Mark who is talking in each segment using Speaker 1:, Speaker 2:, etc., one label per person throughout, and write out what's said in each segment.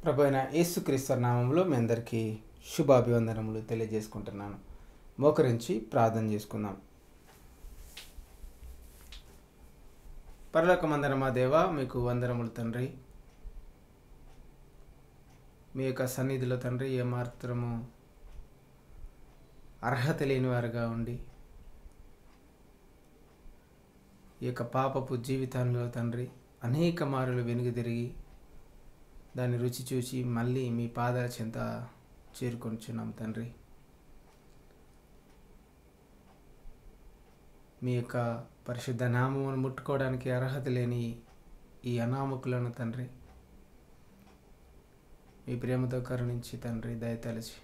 Speaker 1: ప్రభు అయిన యేసుక్రీస్తు నామంలో మీ అందరికీ శుభాభివందనములు తెలియజేసుకుంటున్నాను మోకరించి ప్రార్థన చేసుకుందాం పరలోక మందరమా దేవ మీకు వందనములు తండ్రి మీ యొక్క సన్నిధిలో తండ్రి ఏమాత్రము అర్హత లేని వారుగా ఉండి ఈ యొక్క పాపపు జీవితంలో తండ్రి అనేక మారులు వెనుక తిరిగి దాన్ని రుచి చూసి మళ్ళీ మీ పాదాల చెంత చేరుకొనిచున్నాం తండ్రి మీ యొక్క పరిశుద్ధ నామమును ముట్టుకోవడానికి అర్హత లేని ఈ అనామకులను తండ్రి మీ ప్రేమతో కరుణించి తండ్రి దయతలచి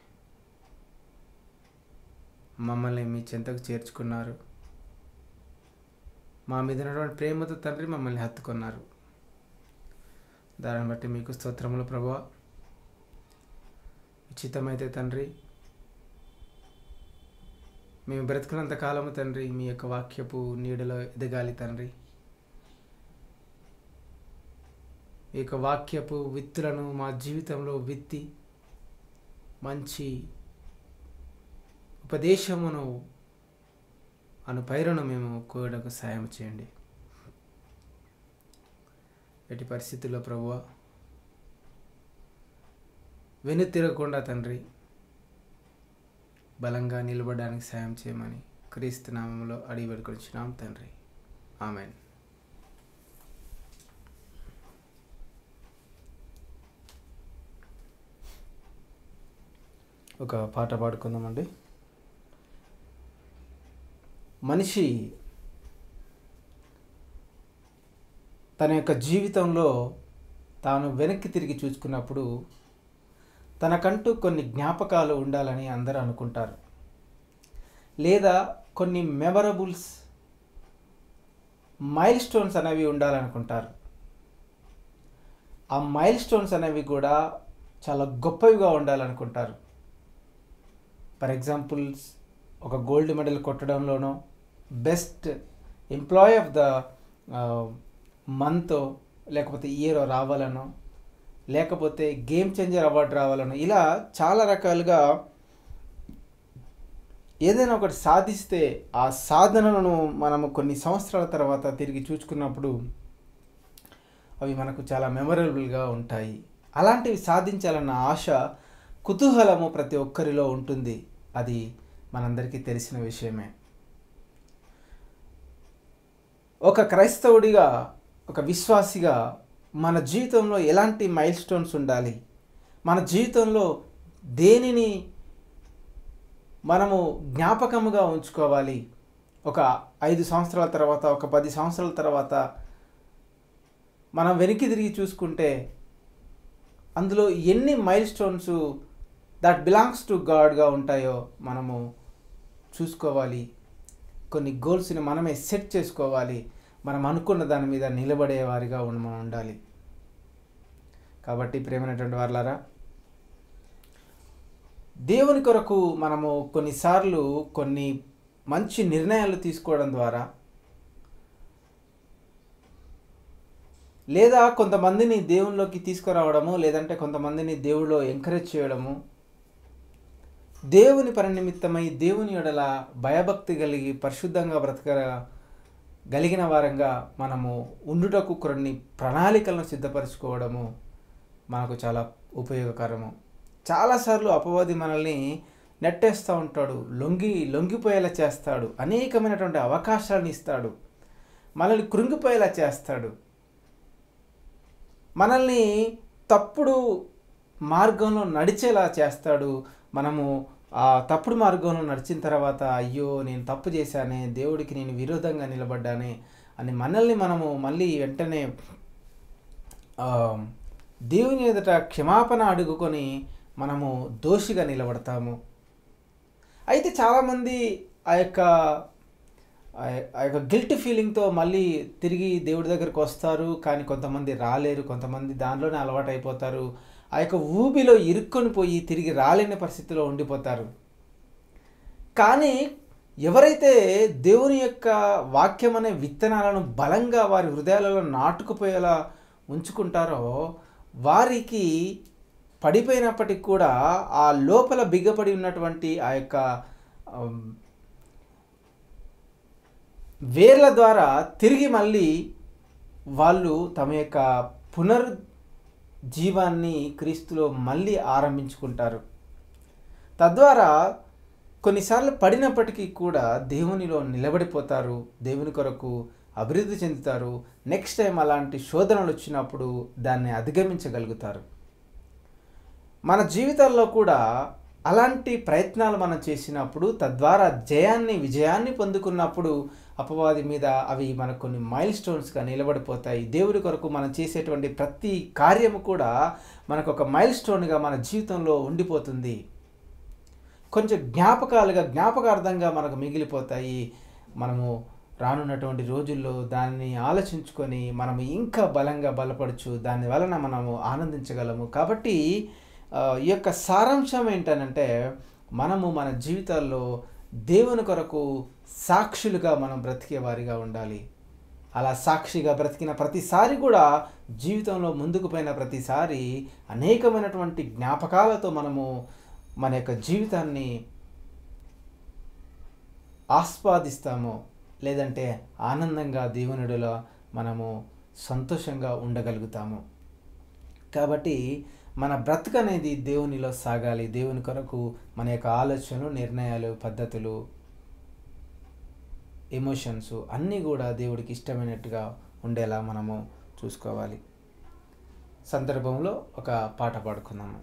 Speaker 1: మమ్మల్ని మీ చెంతకు చేర్చుకున్నారు మా మీద ఉన్నటువంటి ప్రేమతో తండ్రి మమ్మల్ని హత్తుకున్నారు దాన్ని బట్టి మీకు స్తోత్రములు ప్రభు ఉచితమైతే తండ్రి మేము బ్రతుకున్నంత కాలము తండ్రి మీ యొక్క వాక్యపు నీడలో ఎదగాలి తండ్రి ఈ యొక్క వాక్యపు విత్తులను మా జీవితంలో విత్తి మంచి ఉపదేశమును అను పైరును మేము కోయడానికి సాయం చేయండి ఎట్టి పరిస్థితుల్లో ప్రభువ వెను తిరగకుండా తండ్రి బలంగా నిలబడడానికి సాయం చేయమని క్రీస్తు నామంలో అడిగి పెట్టుకొచ్చినాం తండ్రి ఆమెన్ ఒక పాట పాడుకుందామండి మనిషి తన యొక్క జీవితంలో తాను వెనక్కి తిరిగి చూసుకున్నప్పుడు తనకంటూ కొన్ని జ్ఞాపకాలు ఉండాలని అందరూ అనుకుంటారు లేదా కొన్ని మెమరబుల్స్ మైల్ స్టోన్స్ అనేవి ఉండాలనుకుంటారు ఆ మైల్ స్టోన్స్ అనేవి కూడా చాలా గొప్పవిగా ఉండాలనుకుంటారు ఫర్ ఎగ్జాంపుల్స్ ఒక గోల్డ్ మెడల్ కొట్టడంలోనో best employee of the month లేకపోతే ఇయర్ రావాలనో లేకపోతే గేమ్ చేంజర్ అవార్డు రావాలనో ఇలా చాలా రకాలుగా ఏదైనా ఒకటి సాధిస్తే ఆ సాధనలను మనము కొన్ని సంవత్సరాల తర్వాత తిరిగి చూసుకున్నప్పుడు అవి మనకు చాలా మెమరబుల్గా ఉంటాయి అలాంటివి సాధించాలన్న ఆశ కుతూహలము ప్రతి ఒక్కరిలో ఉంటుంది అది మనందరికీ తెలిసిన విషయమే ఒక క్రైస్తవుడిగా ఒక విశ్వాసిగా మన జీవితంలో ఎలాంటి మైల్ స్టోన్స్ ఉండాలి మన జీవితంలో దేనిని మనము జ్ఞాపకముగా ఉంచుకోవాలి ఒక ఐదు సంవత్సరాల తర్వాత ఒక పది సంవత్సరాల తర్వాత మనం వెనక్కి తిరిగి చూసుకుంటే అందులో ఎన్ని milestones that belongs to గాడ్గా ఉంటాయో మనము చూసుకోవాలి కొన్ని గోల్స్ని మనమే సెట్ చేసుకోవాలి మనం అనుకున్న దాని మీద నిలబడే వారిగా ఉండి మనం ఉండాలి కాబట్టి ప్రేమైనటువంటి వాళ్ళారా దేవుని కొరకు మనము కొన్నిసార్లు కొన్ని మంచి నిర్ణయాలు తీసుకోవడం ద్వారా లేదా కొంతమందిని దేవునిలోకి తీసుకురావడము లేదంటే కొంతమందిని దేవుడిలో ఎంకరేజ్ చేయడము దేవుని పరినిమిత్తమై దేవుని ఎడల భయభక్తి కలిగి పరిశుద్ధంగా బ్రతక గలిగిన వారంగా మనము ఉండుటకు కొన్ని ప్రణాళికలను సిద్ధపరచుకోవడము మనకు చాలా ఉపయోగకరము చాలాసార్లు అపవాది మనల్ని నెట్టేస్తూ ఉంటాడు లొంగి లొంగిపోయేలా చేస్తాడు అనేకమైనటువంటి అవకాశాలను ఇస్తాడు మనల్ని కృంగిపోయేలా చేస్తాడు మనల్ని తప్పుడు మార్గంలో నడిచేలా చేస్తాడు మనము ఆ తప్పుడు మార్గంలో నడిచిన తర్వాత అయ్యో నేను తప్పు చేశానే దేవుడికి నేను విరోధంగా నిలబడ్డానే అని మనల్ని మనము మళ్ళీ వెంటనే దేవుని ఎదుట క్షమాపణ అడుగుకొని మనము దోషిగా నిలబడతాము అయితే చాలామంది ఆ యొక్క ఆ యొక్క గిల్ట్ ఫీలింగ్తో మళ్ళీ తిరిగి దేవుడి దగ్గరికి వస్తారు కానీ కొంతమంది రాలేరు కొంతమంది దానిలోనే అలవాటు అయిపోతారు ఆ యొక్క ఊబిలో ఇరుక్కొని పోయి తిరిగి రాలేని పరిస్థితిలో ఉండిపోతారు కానీ ఎవరైతే దేవుని యొక్క వాక్యం అనే విత్తనాలను బలంగా వారి హృదయాలలో నాటుకుపోయేలా ఉంచుకుంటారో వారికి పడిపోయినప్పటికి కూడా ఆ లోపల బిగ్గపడి ఉన్నటువంటి ఆ యొక్క ఆమ్, వేర్ల ద్వారా తిరిగి మళ్ళీ వాళ్ళు తమ యొక్క పునర్ జీవాన్ని క్రీస్తులో మళ్ళీ ఆరంభించుకుంటారు తద్వారా కొన్నిసార్లు పడినప్పటికీ కూడా దేవునిలో నిలబడిపోతారు దేవుని కొరకు అభివృద్ధి చెందుతారు నెక్స్ట్ టైం అలాంటి శోధనలు వచ్చినప్పుడు దాన్ని అధిగమించగలుగుతారు మన జీవితాల్లో కూడా అలాంటి ప్రయత్నాలు మనం చేసినప్పుడు తద్వారా జయాన్ని విజయాన్ని పొందుకున్నప్పుడు అపవాది మీద అవి మనకు కొన్ని మైల్ స్టోన్స్గా నిలబడిపోతాయి దేవుడి కొరకు మనం చేసేటువంటి ప్రతి కార్యము కూడా మనకు ఒక మైల్ స్టోన్గా మన జీవితంలో ఉండిపోతుంది కొంచెం జ్ఞాపకాలుగా జ్ఞాపకార్థంగా మనకు మిగిలిపోతాయి మనము రానున్నటువంటి రోజుల్లో దాన్ని ఆలోచించుకొని మనము ఇంకా బలంగా బలపడచ్చు దాని వలన మనము ఆనందించగలము కాబట్టి ఆ, ఈ యొక్క సారాంశం ఏంటనంటే మనము మన జీవితాల్లో దేవుని కొరకు సాక్షులుగా మనం బ్రతికే వారిగా ఉండాలి అలా సాక్షిగా బ్రతికిన ప్రతిసారి కూడా జీవితంలో ముందుకు పోయిన ప్రతిసారి అనేకమైనటువంటి జ్ఞాపకాలతో మనము మన యొక్క జీవితాన్ని ఆస్వాదిస్తాము లేదంటే ఆనందంగా దేవునుడిలో మనము సంతోషంగా ఉండగలుగుతాము కాబట్టి మన బ్రతుకు అనేది దేవునిలో సాగాలి దేవుని కొరకు మన యొక్క ఆలోచనలు నిర్ణయాలు పద్ధతులు ఎమోషన్స్ అన్నీ కూడా దేవుడికి ఇష్టమైనట్టుగా ఉండేలా మనము చూసుకోవాలి సందర్భంలో ఒక పాట పాడుకుందాము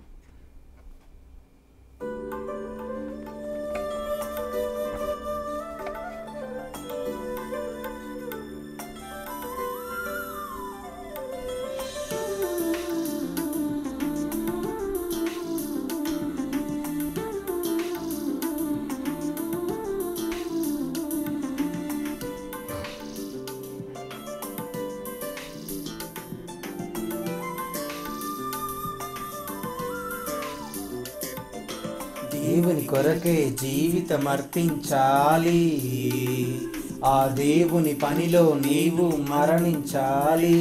Speaker 1: దేవుని కొరకే జీవితం అర్పించాలి ఆ దేవుని పనిలో నీవు మరణించాలి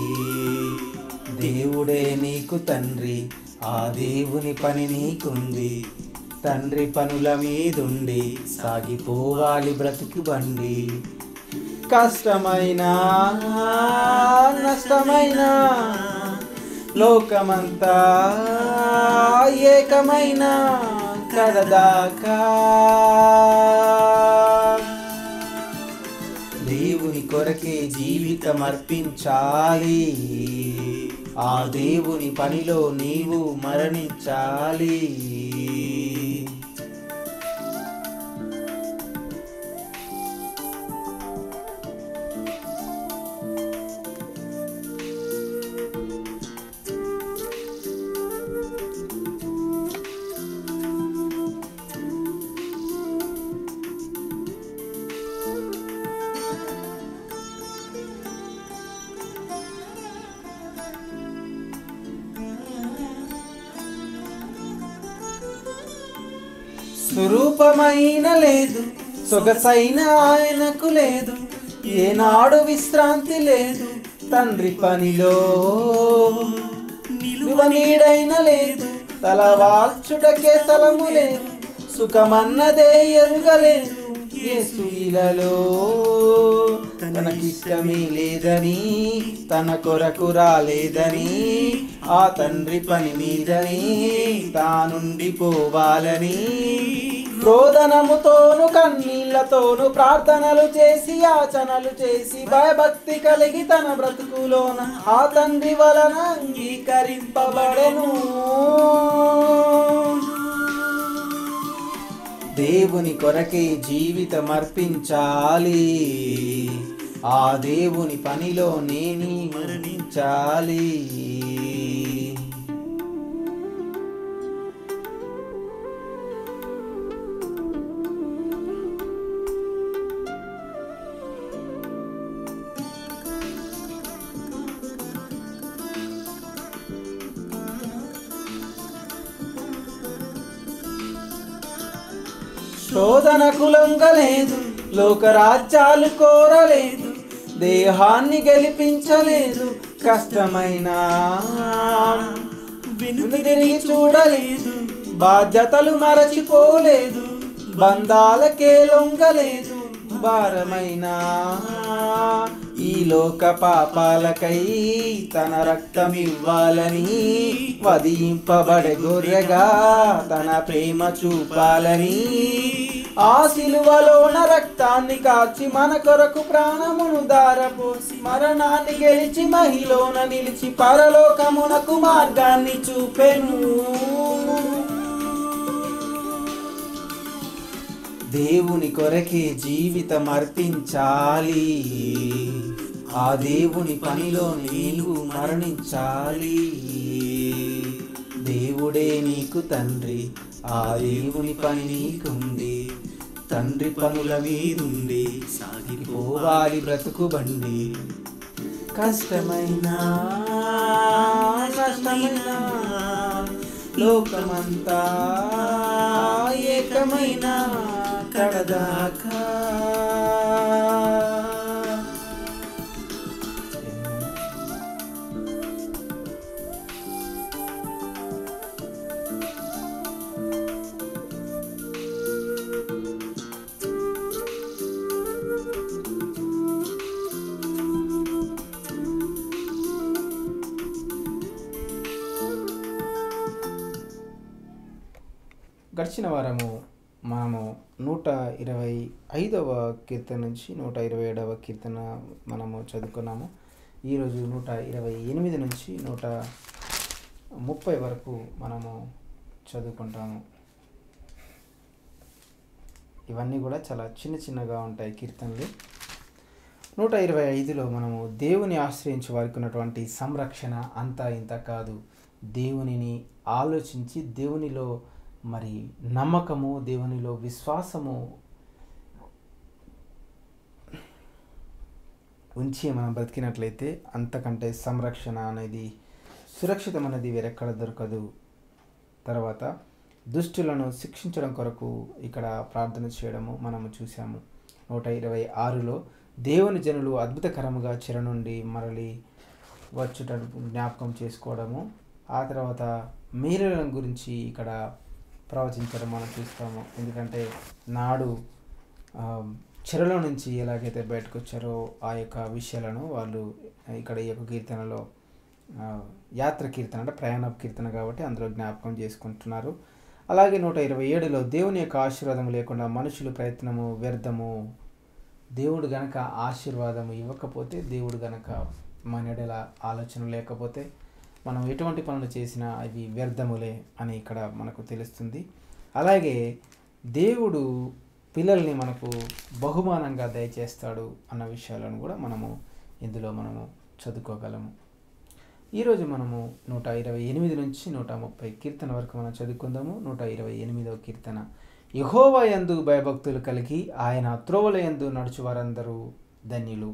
Speaker 1: దేవుడే నీకు తండ్రి ఆ దేవుని పని నీకుంది తండ్రి పనుల మీదుండి సాగిపోవాలి బ్రతుకు బండి కష్టమైనా నష్టమైనా లోకమంతా ఏకమైన కడదాకా దేవుని కొరకే జీవితం అర్పించాలి ఆ దేవుని పనిలో నీవు మరణించాలి స్వరూపమైన లేదు సొగసైన ఆయనకు లేదు ఏనాడు విశ్రాంతి లేదు తండ్రి పనిలో నిలువ నీడైన లేదు తల వాల్చుటకే స్థలము లేదు సుఖమన్నదే ఎరుగలేదు యేసు ఇలలో తనకిష్టమే లేదని తన కొరకు రాలేదని ఆ తండ్రి పని మీదని తానుండిపోవాలని రోదనముతోను కన్నీళ్లతోను ప్రార్థనలు చేసి యాచనలు చేసి భయభక్తి కలిగి తన బ్రతుకులోన ఆ తండ్రి వలన అంగీకరింపబడెను దేవుని కొరకే జీవితం అర్పించాలి ఆ దేవుని పనిలో నేను మరణించాలి శోధనకు లొంగలేదు లోకరాజ్యాలు కోరలేదు దేహాన్ని గెలిపించలేదు కష్టమైన వెనుతిరిగి చూడలేదు బాధ్యతలు మరచిపోలేదు బంధాలకే లొంగలేదు భారమైన ఈ లోక పాపాలకై తన రక్తం ఇవ్వాలని వదింపబడే గొర్రెగా తన ప్రేమ చూపాలని ఆ సిలువలోన రక్తాన్ని కాచి మన కొరకు ప్రాణమును దారపోసి మరణాన్ని గెలిచి మహిలోన నిలిచి పరలోకమునకు మార్గాన్ని చూపెను దేవుని కొరకే జీవితం అర్పించాలి ఆ దేవుని పనిలో నీవు మరణించాలి దేవుడే నీకు తండ్రి ఆ దేవుని పని నీకుంది తండ్రి పనుల మీదుండి సాగిపోవాలి బ్రతుకు బండి కష్టమైన కష్టమైన లోకమంతా ఏకమైన కడదాకా గడిచిన వారము మనము నూట ఇరవై ఐదవ కీర్తన నుంచి నూట ఇరవై ఏడవ కీర్తన మనము చదువుకున్నాము ఈరోజు నూట ఇరవై ఎనిమిది నుంచి నూట ముప్పై వరకు మనము చదువుకుంటాము ఇవన్నీ కూడా చాలా చిన్న చిన్నగా ఉంటాయి కీర్తనలు నూట ఇరవై ఐదులో మనము దేవుని ఆశ్రయించి వారికి ఉన్నటువంటి సంరక్షణ అంతా ఇంత కాదు దేవునిని ఆలోచించి దేవునిలో మరి నమ్మకము దేవునిలో విశ్వాసము ఉంచి మనం బ్రతికినట్లయితే అంతకంటే సంరక్షణ అనేది సురక్షితం అనేది వేరెక్కడ దొరకదు తర్వాత దుష్టులను శిక్షించడం కొరకు ఇక్కడ ప్రార్థన చేయడము మనము చూసాము నూట ఇరవై ఆరులో దేవుని జనులు అద్భుతకరముగా చెర నుండి మరలి వచ్చుట జ్ఞాపకం చేసుకోవడము ఆ తర్వాత మేలులను గురించి ఇక్కడ ప్రవచించడం మనం చూస్తాము ఎందుకంటే నాడు ఆ, చెరలో నుంచి ఎలాగైతే బయటకు వచ్చారో ఆ యొక్క విషయాలను వాళ్ళు ఇక్కడ ఈ యొక్క కీర్తనలో ఆ, యాత్ర కీర్తన అంటే ప్రయాణ కీర్తన కాబట్టి అందులో జ్ఞాపకం చేసుకుంటున్నారు అలాగే నూట ఇరవై ఏడులో దేవుని యొక్క ఆశీర్వాదం లేకుండా మనుషులు ప్రయత్నము వ్యర్థము దేవుడు గనక ఆశీర్వాదం ఇవ్వకపోతే దేవుడు గనక మన ఎడల ఆలోచన లేకపోతే మనం ఎటువంటి పనులు చేసినా అవి వ్యర్థములే అని ఇక్కడ మనకు తెలుస్తుంది అలాగే దేవుడు పిల్లల్ని మనకు బహుమానంగా దయచేస్తాడు అన్న విషయాలను కూడా మనము ఇందులో మనము చదువుకోగలము ఈరోజు మనము నూట ఇరవై ఎనిమిది నుంచి నూట ముప్పై కీర్తన వరకు మనం చదువుకుందాము నూట ఇరవై ఎనిమిదవ కీర్తన యహోవా యందు భయభక్తులు కలిగి ఆయన త్రోవల యందు నడుచువారందరూ ధన్యులు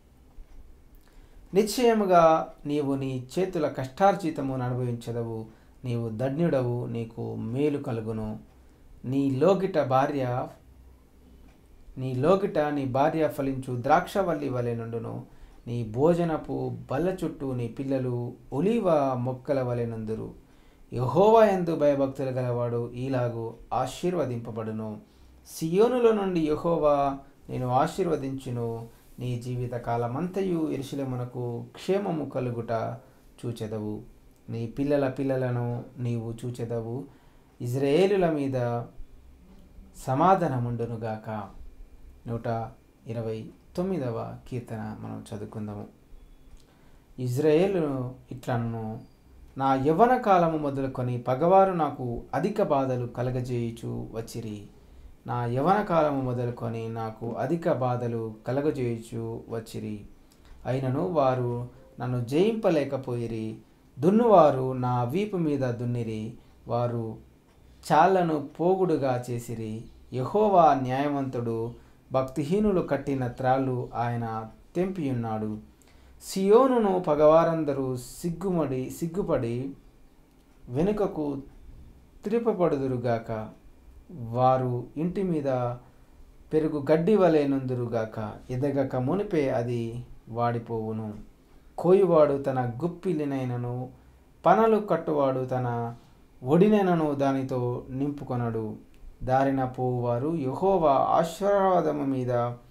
Speaker 1: నిశ్చయముగా నీవు నీ చేతుల కష్టార్జితమును అనుభవించదవు నీవు ధన్యుడవు నీకు మేలు కలుగును నీ లోగిట భార్య నీ లోగిట నీ భార్య ఫలించు ద్రాక్షవల్లి వలె నుండును నీ భోజనపు బల్ల చుట్టూ నీ పిల్లలు ఒలివ మొక్కల వలె నుందురు యహోవా ఎందు భయభక్తులు గలవాడు ఈలాగు ఆశీర్వదింపబడును సియోనులో నుండి యహోవా నేను ఆశీర్వదించును నీ జీవిత కాలమంతయు ఎరుశలేమునకు క్షేమము కలుగుట చూచెదవు నీ పిల్లల పిల్లలను నీవు చూచెదవు ఇజ్రాయేలుల మీద సమాధానముండునుగాక నూట ఇరవై తొమ్మిదవ కీర్తన మనం చదువుకుందాము ఇజ్రాయేలు ఇట్లను నా యవ్వన కాలము మొదలుకొని పగవారు నాకు అధిక బాధలు కలగజేయుచు వచ్చిరి నా యవన కాలము మొదలుకొని నాకు అధిక బాధలు కలగజేయుచు వచ్చిరి అయినను వారు నన్ను జయింపలేకపోయిరి దున్నువారు నా వీపు మీద దున్నిరి వారు చాళ్లను పోగుడుగా చేసిరి యహోవా న్యాయవంతుడు భక్తిహీనులు కట్టిన త్రాళ్ళు ఆయన తెంపియున్నాడు సియోనును పగవారందరూ సిగ్గుమడి సిగ్గుపడి వెనుకకు త్రిపపడుదురుగాక వారు ఇంటి మీద పెరుగు గడ్డి వలె నుందురుగాక ఎదగక మునిపే అది వాడిపోవును కోయివాడు తన గుప్పిలినైనను పనలు కట్టువాడు తన ఒడినెనను దానితో నింపుకొనడు దారిన పోవారు యహోవా ఆశీర్వాదము మీద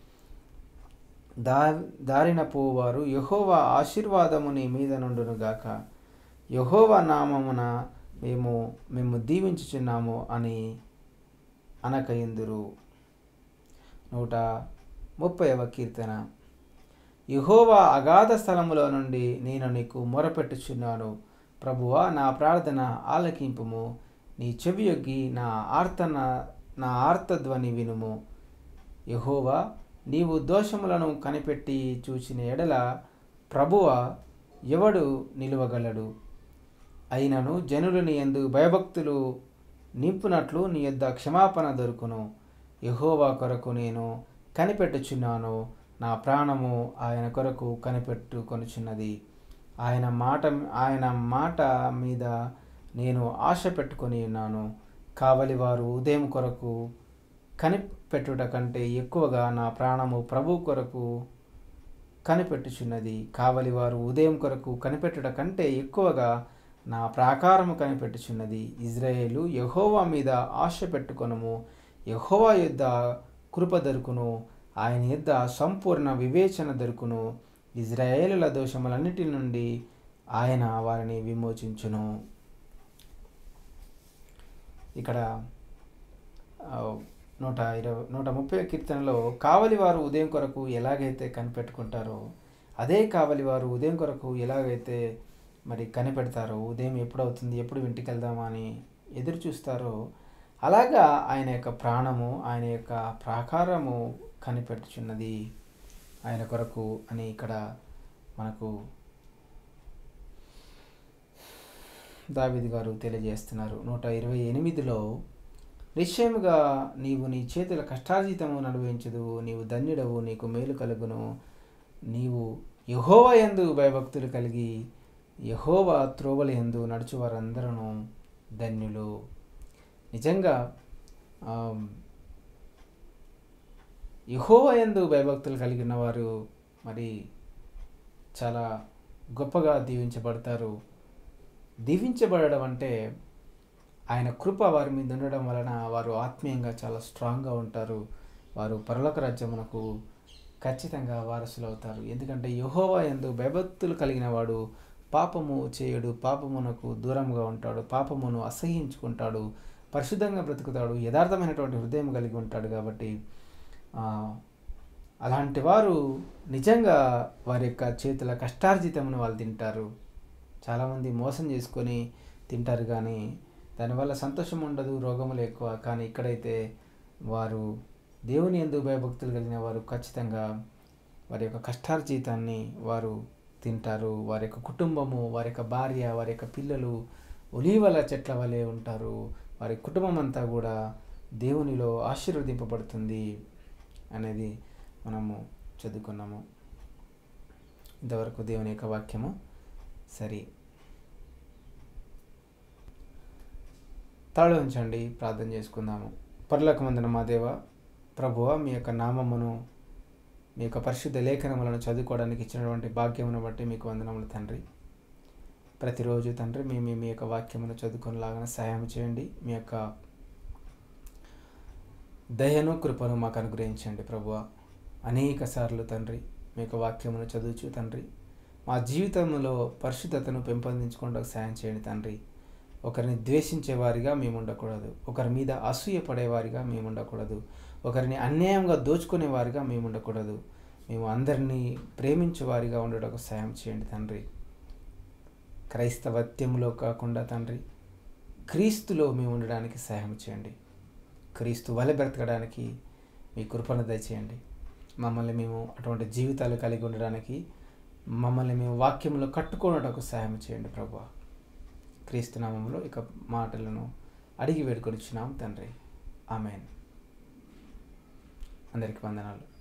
Speaker 1: దా దారిన పోవారు యహోవా ఆశీర్వాదము నీ మీద నుండునుగాక యహోవా నామమున మేము మేము దీవించుచున్నాము అని అనకయిందురు నూట ముప్పైవ కీర్తన యహోవా అగాధ స్థలములో నుండి నేను నీకు మొరపెట్టుచున్నాను ప్రభువా నా ప్రార్థన ఆలకింపుము నీ చెవియొగ్గి నా ఆర్తన నా ఆర్తధ్వని వినుము యహోవా నీవు దోషములను కనిపెట్టి చూచిన ఎడల ప్రభువ ఎవడు నిలువగలడు అయినను జనులు నీ ఎందు భయభక్తులు నింపునట్లు నీ యొద్ద క్షమాపణ దొరుకును యహోవా కొరకు నేను కనిపెట్టుచున్నాను నా ప్రాణము ఆయన కొరకు కనిపెట్టుకొనుచున్నది ఆయన మాట ఆయన మాట మీద నేను ఆశ పెట్టుకొని ఉన్నాను కావలి వారు ఉదయం కొరకు కనిపెట్టుట కంటే ఎక్కువగా నా ప్రాణము ప్రభు కొరకు కనిపెట్టుచున్నది కావలి వారు ఉదయం కొరకు కనిపెట్టుట కంటే ఎక్కువగా నా ప్రాకారము కనిపెట్టుచున్నది ఇజ్రాయేలు యహోవా మీద ఆశ పెట్టుకొనము యహోవా యుద్ధ కృప దొరుకును ఆయన యుద్ధ సంపూర్ణ వివేచన దొరుకును ఇజ్రాయేలుల దోషములన్నిటి నుండి ఆయన వారిని విమోచించును ఇక్కడ ఆ, నూట ఇరవై నూట ముప్పై కీర్తనలో కావలి వారు ఉదయం కొరకు ఎలాగైతే కనిపెట్టుకుంటారో అదే కావలి వారు ఉదయం కొరకు ఎలాగైతే మరి కనిపెడతారో ఉదయం ఎప్పుడు అవుతుంది ఎప్పుడు ఇంటికి వెళ్దామా అని ఎదురు చూస్తారో అలాగా ఆయన యొక్క ప్రాణము ఆయన యొక్క ప్రాకారము కనిపెట్టుచున్నది ఆయన కొరకు అని ఇక్కడ మనకు దావిద్ గారు తెలియజేస్తున్నారు నూట ఇరవై ఎనిమిదిలో నిశ్చయముగా నీవు నీ చేతుల కష్టార్జితము నడువించదు నీవు ధన్యుడవు నీకు మేలు కలుగును నీవు యహోవ యందు భయభక్తులు కలిగి యహోవ త్రోవల యందు నడుచు వారందరూ ధన్యులు నిజంగా యహోవ యందు భయభక్తులు కలిగిన వారు మరి చాలా గొప్పగా దీవించబడతారు దీవించబడడం అంటే ఆయన కృప వారి మీద ఉండడం వలన వారు ఆత్మీయంగా చాలా స్ట్రాంగ్గా ఉంటారు వారు పరలోక రాజ్యమునకు ఖచ్చితంగా వారసులు అవుతారు ఎందుకంటే యహోవా ఎందు భయభక్తులు కలిగిన వాడు పాపము చేయడు పాపమునకు దూరంగా ఉంటాడు పాపమును అసహించుకుంటాడు పరిశుద్ధంగా బ్రతుకుతాడు యథార్థమైనటువంటి హృదయం కలిగి ఉంటాడు కాబట్టి ఆ, అలాంటి వారు నిజంగా వారి యొక్క చేతుల కష్టార్జితమును వాళ్ళు తింటారు చాలామంది మోసం చేసుకొని తింటారు కానీ దానివల్ల సంతోషం ఉండదు రోగములు ఎక్కువ కానీ ఇక్కడైతే వారు దేవుని ఎందు భయభక్తులు కలిగిన వారు ఖచ్చితంగా వారి యొక్క కష్టార్జితాన్ని వారు తింటారు వారి యొక్క కుటుంబము వారి యొక్క భార్య వారి యొక్క పిల్లలు ఒలీవల చెట్ల వలె ఉంటారు వారి కుటుంబం అంతా కూడా దేవునిలో ఆశీర్వదింపబడుతుంది అనేది మనము చదువుకున్నాము ఇంతవరకు దేవుని యొక్క వాక్యము సరి తాళ ఉంచండి ప్రార్థన చేసుకుందాము పర్లోకమందున మా దేవ ప్రభువ మీ యొక్క నామమును మీ యొక్క పరిశుద్ధ లేఖనములను చదువుకోవడానికి ఇచ్చినటువంటి భాగ్యమును బట్టి మీకు వందనములు తండ్రి ప్రతిరోజు తండ్రి మేము మీ యొక్క వాక్యమును చదువుకునేలాగా సహాయం చేయండి మీ యొక్క దయను కృపను మాకు అనుగ్రహించండి ప్రభువ అనేక సార్లు తండ్రి మీ యొక్క వాక్యమును చదువుచు తండ్రి మా జీవితంలో పరిశుద్ధతను పెంపొందించుకోవడానికి సాయం చేయండి తండ్రి ఒకరిని ద్వేషించే వారిగా మేము ఉండకూడదు ఒకరి మీద అసూయ పడేవారిగా మేము ఉండకూడదు ఒకరిని అన్యాయంగా దోచుకునే వారిగా మేము ఉండకూడదు మేము అందరినీ ప్రేమించే వారిగా ఉండటకు సాయం చేయండి తండ్రి క్రైస్తవత్యంలో కాకుండా తండ్రి క్రీస్తులో మేము ఉండడానికి సహాయం చేయండి క్రీస్తు వల బ్రతకడానికి మీ కృపను దయచేయండి మమ్మల్ని మేము అటువంటి జీవితాలు కలిగి ఉండడానికి మమ్మల్ని మేము వాక్యంలో కట్టుకోవటకు సహాయం చేయండి ప్రభు క్రీస్తు నామంలో ఇక మాటలను అడిగి వేడుకొనిచ్చినాం తండ్రి ఆమెన్ అందరికి వందనాలు